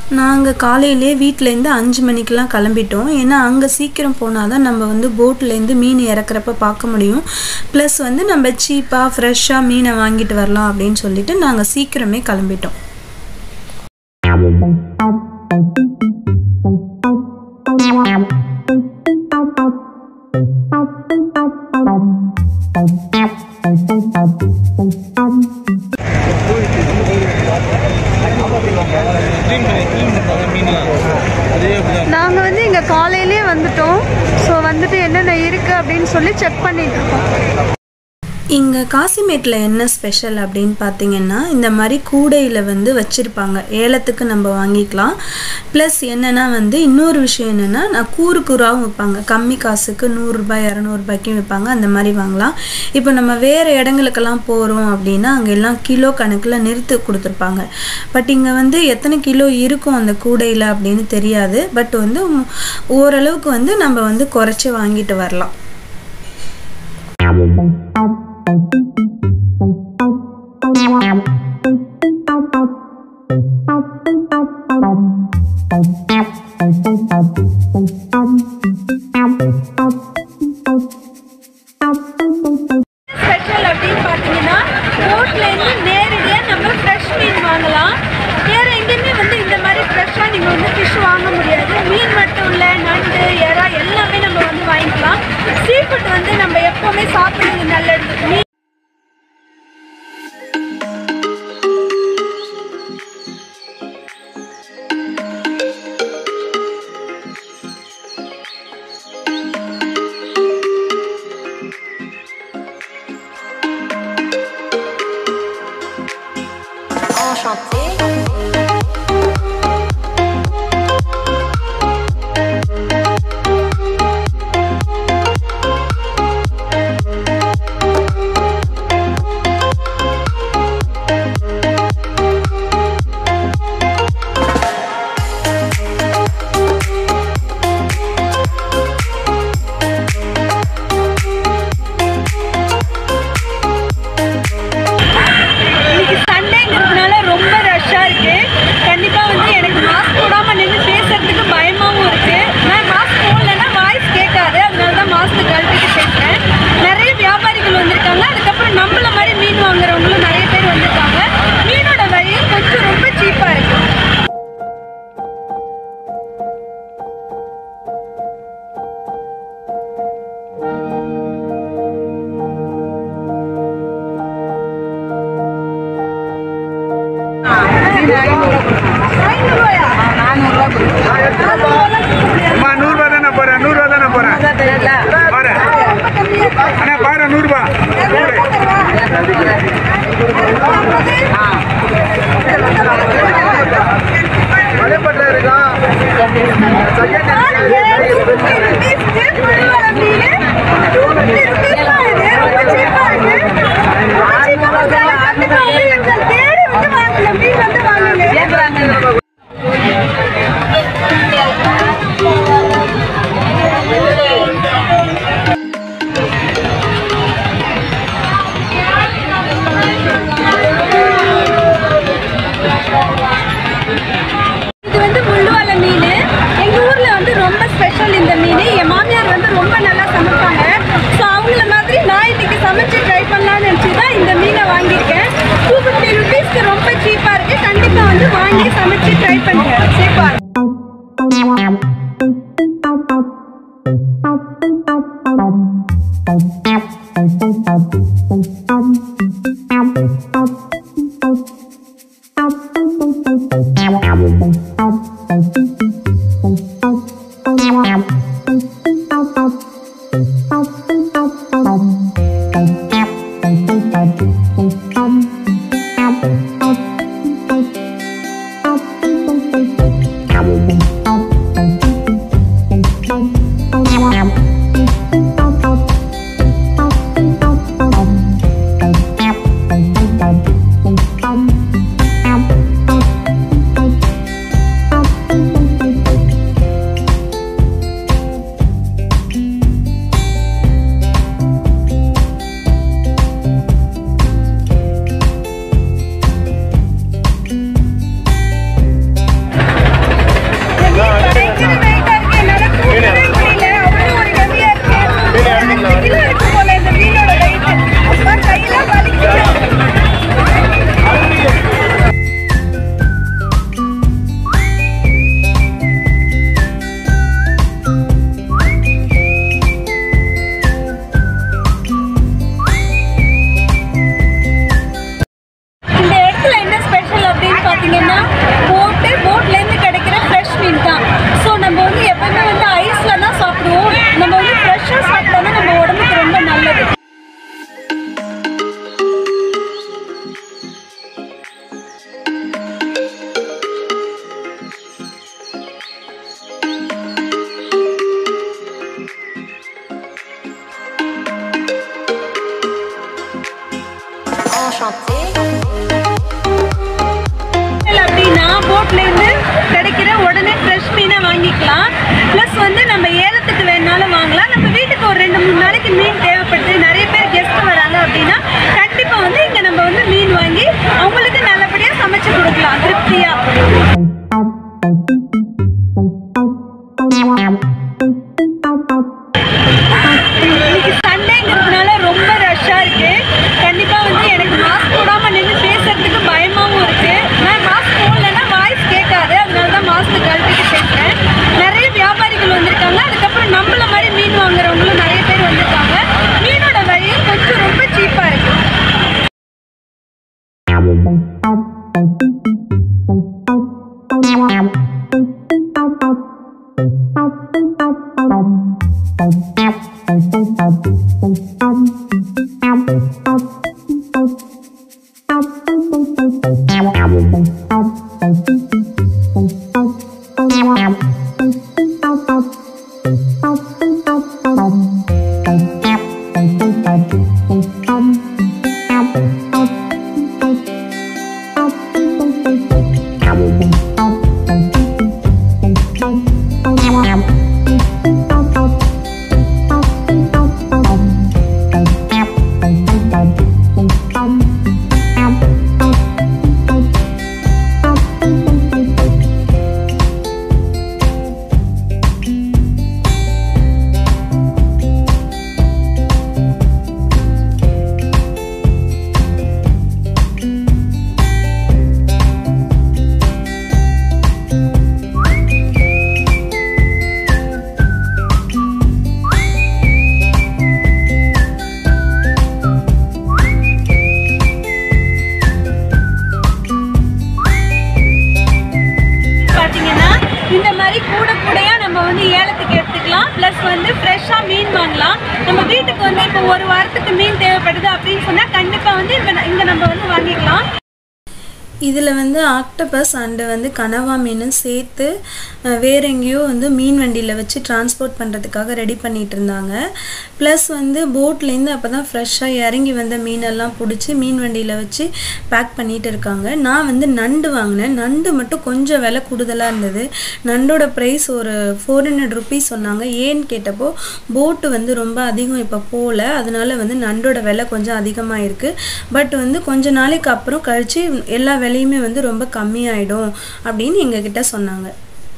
நாங்கள் காலையிலே வீட்டிலேருந்து அஞ்சு மணிக்கெலாம் கிளம்பிட்டோம் ஏன்னா அங்கே சீக்கிரம் போனால் தான் நம்ம வந்து போட்லேருந்து மீன் இறக்குறப்ப பார்க்க முடியும் ப்ளஸ் வந்து நம்ம சீப்பாக ஃப்ரெஷ்ஷாக மீனை வாங்கிட்டு வரலாம் அப்படின்னு சொல்லிட்டு நாங்கள் சீக்கிரமே கிளம்பிட்டோம் நாங்கள் வந்து இங்கே காலையிலே வந்துட்டோம் ஸோ வந்துட்டு என்னென்ன இருக்குது அப்படின்னு சொல்லி செக் பண்ணிட்டு இருக்கோம் இங்கே காசிமேட்டில் என்ன ஸ்பெஷல் அப்படின்னு பார்த்தீங்கன்னா இந்த மாதிரி கூடையில் வந்து வச்சுருப்பாங்க ஏலத்துக்கு நம்ம வாங்கிக்கலாம் ப்ளஸ் என்னென்னா வந்து இன்னொரு விஷயம் என்னென்னா நான் கூறு கூறாகவும் விற்பாங்க கம்மி காசுக்கு நூறுரூபாய் இரநூறுபாய்க்கும் விற்பாங்க அந்த மாதிரி வாங்கலாம் இப்போ நம்ம வேறு இடங்களுக்கெல்லாம் போகிறோம் அப்படின்னா அங்கே எல்லாம் கிலோ கணக்கில் நிறுத்து கொடுத்துருப்பாங்க பட் இங்கே வந்து எத்தனை கிலோ இருக்கும் அந்த கூடையில் அப்படின்னு தெரியாது பட் வந்து ஓரளவுக்கு வந்து நம்ம வந்து குறைச்சி வாங்கிட்டு வரலாம் ஸ்பெஷல் அப்படின்னு பார்த்தீங்கன்னா போட்லேருந்து நேரடியாக நம்ம ஃப்ரெஷ் மீன் வாங்கலாம் வேறு எங்கேயுமே வந்து இந்த மாதிரி ஃப்ரெஷ்ஷாக நீங்கள் வந்து ஃபிஷ் வாங்க முடியாது மீன் மட்டும் இல்லை நண்டு எறா எல்லாமே நம்ம வந்து வாங்கிக்கலாம் சீ ஃபுட் வந்து நம்ம எப்போவுமே சாப்பிடுறது நல்லது மீன் இன்னைக்கு சண்டேங்கிறதுனால ரொம்ப ரஷ்ஷாக இருக்கு கண்டிப்பாக வந்து எனக்கு மாஸ்க் போடாமல் நின்று பேசுறதுக்கு பயமாகவும் இருக்கு நான் மாஸ்க் போடலன்னா வாய்ஸ் கேட்காது அதனால தான் மாஸ்க் கழட்டிட்டு பேசுகிறேன் நிறைய வியாபாரிகள் வந்திருக்காங்க அதுக்கப்புறம் நம்மள மாதிரி மீன் வாங்குறவங்களும் நிறைய பேர் வந்திருக்காங்க மீனோட விலையும் கொஞ்சம் ரொம்ப சீப்பாக இருக்கு ஐநூறுரூவாயா அம்மா நூறுரூவா தானே போகிறேன் நூறுரூவா தானே போகிறேன் பாரு அண்ணா பாரு நூறுரூவா மலைப்பட்டில் இருக்கா இது வந்து முள்ளுவலை மீன் எங்க ஊர்ல வந்து ரொம்ப ஸ்பெஷல் இந்த மீன் என் மாமியார் வந்து ரொம்ப நல்லா சமைப்பாங்க ஸோ அவங்கள மாதிரி நான் இன்னைக்கு சமைச்சு ட்ரை பண்ணலாம்னு நினச்சி தான் இந்த மீனை வாங்கியிருக்கேன் டூ ஃபிஃப்டி ருபீஸ்க்கு ரொம்ப சீப்பாக இருக்கு கண்டிப்பாக வந்து வாங்கி சமைச்சு ட்ரை பண்ணுங்க சீப்பாக Thank you. பார்த்தீங்கன்னா இந்த மாதிரி கூட கூடையா நம்ம வந்து ஏலத்துக்கு எடுத்துக்கலாம் ப்ளஸ் வந்து ஃப்ரெஷ்ஷாக மீன் வாங்கலாம் நம்ம வீட்டுக்கு வந்து இப்போ ஒரு வாரத்துக்கு மீன் தேவைப்படுது அப்படின்னு சொன்னால் கண்டிப்பாக வந்து இங்கே இங்கே நம்ம வந்து வாங்கிக்கலாம் இதில் வந்து ஆக்டபஸ் அண்டு வந்து கனவா மீனும் சேர்த்து அஹ், வேற எங்கேயோ வந்து மீன் வண்டியில் வச்சு டிரான்ஸ்போர்ட் பண்ணுறதுக்காக ரெடி பண்ணிட்டு இருந்தாங்க ப்ளஸ் வந்து போட்லேருந்து அப்போ தான் ஃப்ரெஷ்ஷாக இறங்கி வந்த மீனெல்லாம் பிடிச்சி மீன் வண்டியில் வச்சு பேக் பண்ணிட்டு இருக்காங்க நான் வந்து நண்டு வாங்கினேன் நண்டு மட்டும் கொஞ்சம் விலை கூடுதலாக இருந்தது நண்டோட ப்ரைஸ் ஒரு ஃபோர் ஹண்ட்ரட் ருபீஸ் சொன்னாங்க ஏன்னு கேட்டப்போ போட்டு வந்து ரொம்ப அதிகம் இப்போ போகல அதனால வந்து நண்டோட விலை கொஞ்சம் அதிகமாக இருக்குது பட் வந்து கொஞ்ச நாளைக்கு அப்புறம் கழித்து எல்லா விலையுமே வந்து ரொம்ப கம்மியாயிடும் அப்படின்னு எங்ககிட்ட சொன்னாங்க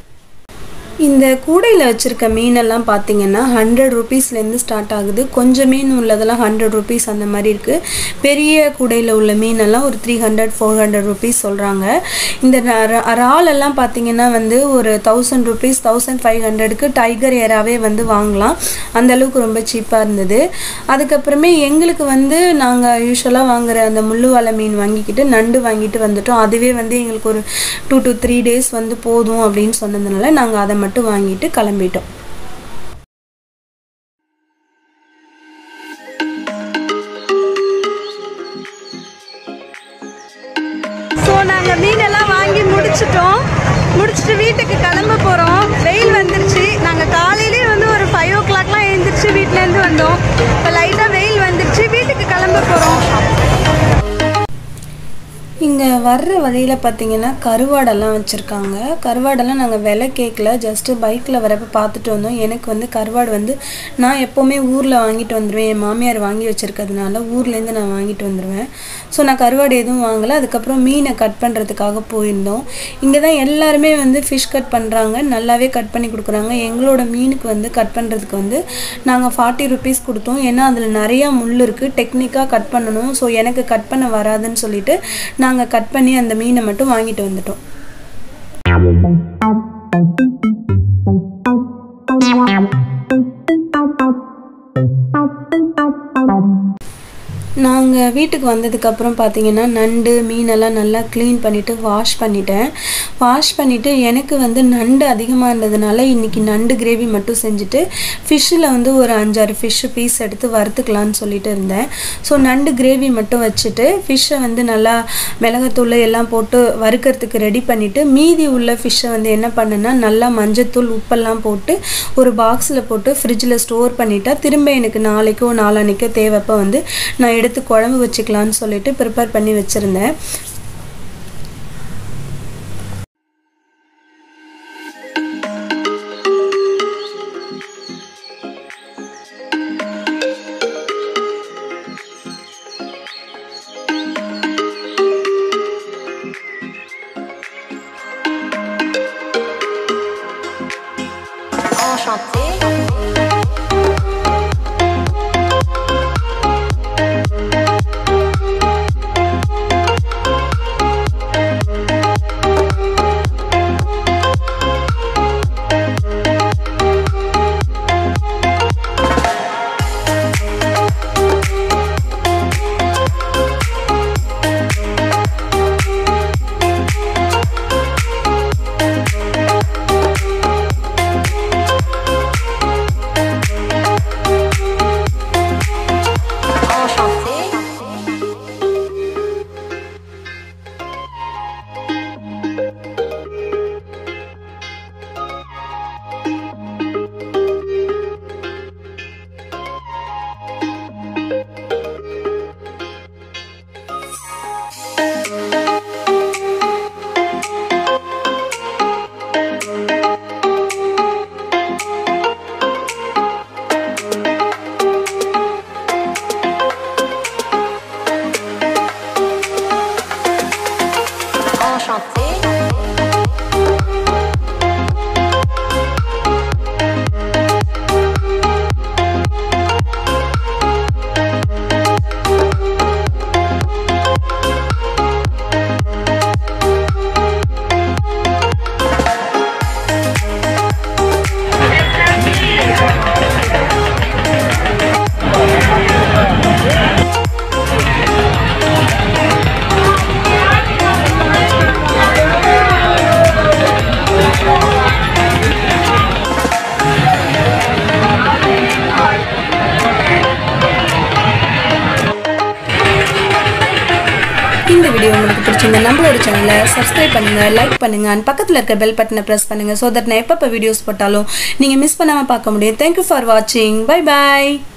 இந்த கூடையில் வச்சுருக்க மீனெல்லாம் பார்த்தீங்கன்னா ஹண்ட்ரட் ருபீஸ்லேருந்து ஸ்டார்ட் ஆகுது கொஞ்சம் மீன் உள்ளதெல்லாம் ஹண்ட்ரட் ருபீஸ் அந்த மாதிரி இருக்குது பெரிய கூடையில் உள்ள மீனெல்லாம் ஒரு three hundred four hundred rupees சொல்கிறாங்க இந்த ர- ர- இறாலெல்லாம் பார்த்தீங்கன்னா வந்து ஒரு தௌசண்ட் ருபீஸ் தௌசண்ட் ஃபைவ் ஹண்ட்ரடுக்கு டைகர் ஏராவே வந்து வாங்கலாம் அந்த அளவுக்கு ரொம்ப சீப்பாக இருந்தது அதுக்கப்புறமே எங்களுக்கு வந்து நாங்கள் யூஸ்வலாக வாங்குற அந்த முள்ளுவாலை மீன் வாங்கிக்கிட்டு நண்டு வாங்கிட்டு வந்துட்டோம் அதுவே வந்து எங்களுக்கு ஒரு டூ to த்ரீ டேஸ் வந்து போதும் அப்படின்னு சொன்னதுனால நாங்கள் அதை மட்டும் வாங்கிட்டு கிளம்பிட்டோம் ஸோ நாங்கள் மீனெல்லாம் வாங்கி முடிச்சிட்டோம் முடிச்சுட்டு வீட்டுக்கு கிளம்ப போகிறோம் வெயில் வந்துருச்சு நாங்கள் காலையிலே வந்து ஒரு ஃபைவ் ஓ கிளாக்லாம் எழுந்திரிச்சு வீட்டிலேருந்து வந்தோம் இப்போ லைட்டாக வெயில் வந்துருச்சு வீட்டுக்கு கிளம்ப போகிறோம் இங்கே வர்ற வழியில் பார்த்தீங்கன்னா கருவாடெல்லாம் வச்சுருக்காங்க கருவாடெல்லாம் நாங்கள் விலை கேட்கல ஜஸ்ட்டு பைக்கில் வரப்போ பார்த்துட்டு வந்தோம் எனக்கு வந்து கருவாடு வந்து நான் எப்போவுமே ஊரில் வாங்கிட்டு வந்துடுவேன் என் மாமியார் வாங்கி வச்சுருக்கிறதுனால ஊர்லேருந்து நான் வாங்கிட்டு வந்துடுவேன் ஸோ நான் கருவாடு எதுவும் வாங்கலை அதுக்கப்புறம் மீனை கட் பண்ணுறதுக்காக போயிருந்தோம் இங்கே தான் எல்லாருமே வந்து ஃபிஷ் கட் பண்ணுறாங்க நல்லாவே கட் பண்ணி கொடுக்குறாங்க எங்களோட மீனுக்கு வந்து கட் பண்ணுறதுக்கு வந்து நாங்கள் ஃபார்ட்டி ருபீஸ் கொடுத்தோம் ஏன்னா அதில் நிறையா முள் இருக்குது டெக்னிக்காக கட் பண்ணணும் ஸோ எனக்கு கட் பண்ண வராதுன்னு சொல்லிட்டு நாங்கள் கட் பண்ணி அந்த மீனை மட்டும் வாங்கிட்டு வந்துட்டோம் நாங்கள் வீட்டுக்கு வந்ததுக்கப்புறம் பார்த்தீங்கன்னா நண்டு மீனெல்லாம் நல்லா க்ளீன் பண்ணிவிட்டு வாஷ் பண்ணிட்டேன் வாஷ் பண்ணிவிட்டு எனக்கு வந்து நண்டு அதிகமாக இருந்ததுனால இன்றைக்கி நண்டு கிரேவி மட்டும் செஞ்சுட்டு ஃபிஷ்ஷில் வந்து ஒரு அஞ்சாறு ஃபிஷ்ஷு பீஸ் எடுத்து வறுத்துக்கலான்னு சொல்லிட்டு இருந்தேன் ஸோ நண்டு கிரேவி மட்டும் வச்சுட்டு ஃபிஷ்ஷை வந்து நல்லா மிளகாத்தூள் எல்லாம் போட்டு வறுக்கிறதுக்கு ரெடி பண்ணிவிட்டு மீதி உள்ள ஃபிஷ்ஷை வந்து என்ன பண்ணேன்னா நல்லா மஞ்சத்தூள் உப்பெல்லாம் போட்டு ஒரு பாக்ஸில் போட்டு ஃப்ரிட்ஜில் ஸ்டோர் பண்ணிட்டா திரும்ப எனக்கு நாளைக்கோ நாளான்னைக்கோ தேவைப்போ வந்து நான் எடுத்து குழம்பு வச்சுக்கலான்னு சொல்லிட்டு ப்ரிப்பேர் பண்ணி வச்சுருந்தேன் வீடியோ உங்களுக்கு பிடிச்சிருந்தா நம்மளோட சேனலை சப்ஸ்கிரைப் பண்ணுங்கள் லைக் பண்ணுங்கள் அண்ட் பக்கத்தில் இருக்க பெல் பட்டனை ப்ரெஸ் பண்ணுங்கள் ஸோ தட் நான் எப்பப்போ வீடியோஸ் போட்டாலும் நீங்கள் மிஸ் பண்ணாமல் பார்க்க முடியும் தேங்க்யூ ஃபார் வாட்சிங் பை பாய்